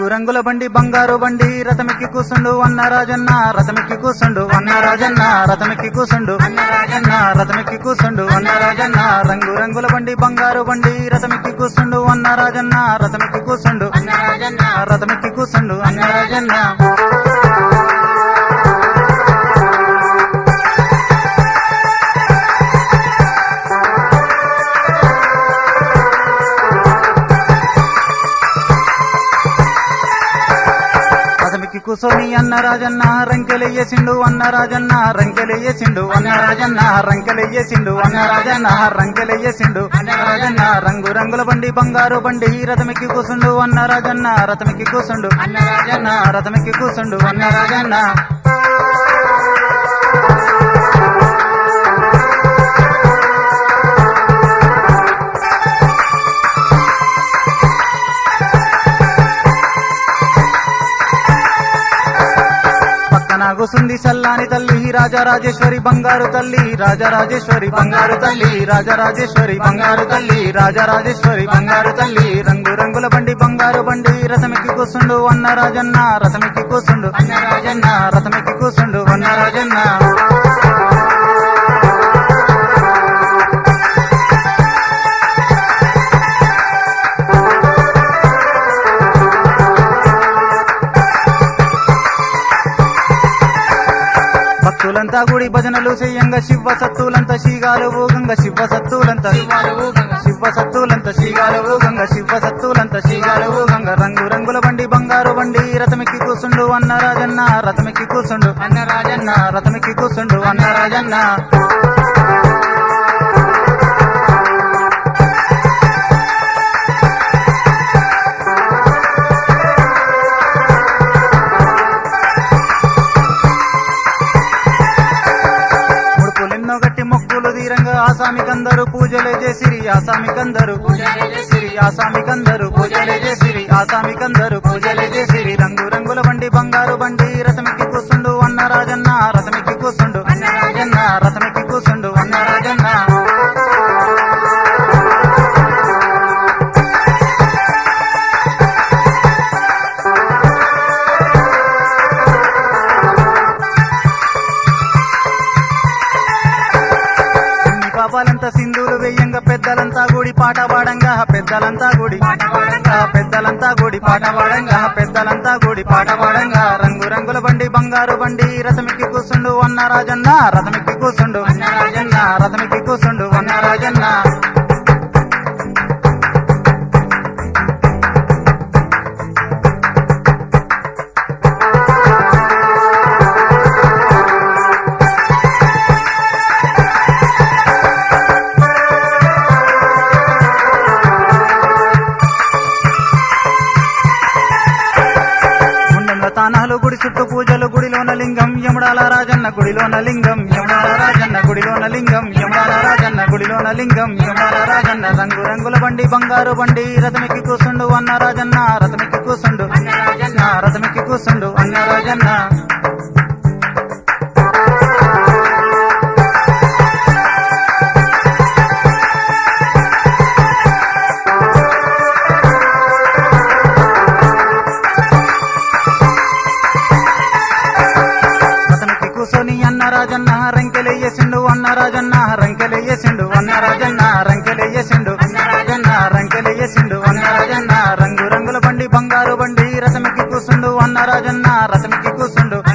రంగుల బండి బంగారు బండి రథమికి కూసుండు అన్న రాజన్న రథమికి కూసుండు అన్న రాజన్న రథమికి కూసుండు అన్న రాజన్న రథమికి కూసుండు అన్న రాజన్న రంగు రంగుల బండి బంగారు బండి రథమికి కూసుండు అన్న రాజన్న రథమికి కూసుండు అన్న రాజన్న రథమికి కూసుండు అన్న రాజన్న రథమికి కూసోని అన్న రాజన్న రంకెలెయ్యేసిండు అన్న రాజన్న రంకెలెయ్యేసిండు అన్న రాజన్న రంకెలెయ్యేసిండు అన్న రాజన్న రంకెలెయ్యేసిండు అన్న రాజన్న రంగు రంగుల బండి బంగారు బండి రథమికి కూసుండు అన్న రాజన్న రథమికి కూసుండు అన్న రాజన్న రథమికి కూసుండు అన్న రాజన్న పక్కన కూసుంది సల్లాని తల్లి రాజరాజేశ్వరి బంగారు తల్లి రాజరాజేశ్వరి బంగారు తల్లి రాజరాజేశ్వరి బంగారు తల్లి రాజరాజేశ్వరి బంగారు తల్లి రంగు రంగుల బండి బంగారు బండి రథమికి కూసుండు అన్న రాజన్న రథమికి కూసుండు అన్న రాజన్న రథమికి కూసుండు అన్న రాజన్న భక్తులంతా గుడి భజనలు చెయ్యంగా శివ సత్తులంతా శీగాలు ఊగంగా శివ సత్తులంతా శివ సత్తులంతా శీగాలు ఊగంగా శివ సత్తులంతా శీగాలు ఊగంగా రంగు రంగుల బండి బంగారు బండి రథమికి కూసుండు అన్న రాజన్న రథమికి కూసుండు అన్న రాజన్న రథమికి కూసుండు అన్న రాజన్న ముడుపులెన్నో గట్టి మొక్కులు తీరంగా ఆసామికందరు పూజలే చేసిరి ఆసామికందరు పూజలే చేసిరి ఆసామికందరు పూజలే చేసిరి ఆసామికందరు పూజలే చేసిరి రంగు రంగుల బండి బంగారు బండి రథమికి కూసుండు అన్న రాజన్న రథమికి కూసుండు అన్న రాజన్న రథమికి కూసుండు అన్న రాజన్న చిన్ని పాపాలంతా సింధులు వెయ్యంగా పెద్దలంతా గుడి పాట పాడంగా పెద్దలంతా గుడి పాట పాడంగా పెద్దలంతా గుడి పాట పాడంగా పెద్దలంతా గుడి పాట పాడంగా రంగు రంగుల బండి బంగారు బండి రథమికి కూసుండు అన్న రాజన్న రథమికి కూసుండు అన్న రాజన్న రథమికి కూసుండు అన్న రాజన్న గుండెంలో తానాలు గుడి చుట్టూ పూజలు గుడిలోన లింగం యముడాల రాజన్న గుడిలోన లింగం యముడాల రాజన్న గుడిలోన లింగం యముడాల రాజన్న గుడిలోన లింగం యముడాల రాజన్న రంగు రంగుల బండి బంగారు బండి రథమికి కూసుండు అన్న రాజన్న రథమికి కూసుండు అన్న రాజన్న రథమికి కూసుండు అన్న రాజన్న రథమికి కూసోని అన్న రాజన్న రంకెలెయ్యేసిండు అన్న రాజన్న రంకెలెయ్యేసిండు అన్న రాజన్న రంకెలెయ్యేసిండు అన్న రాజన్న రంకెలెయ్యేసిండు అన్న రాజన్న రంగు రంగుల బండి బంగారు బండి రథమికి కూసుండు అన్న రాజన్న రథమికి కూసుండు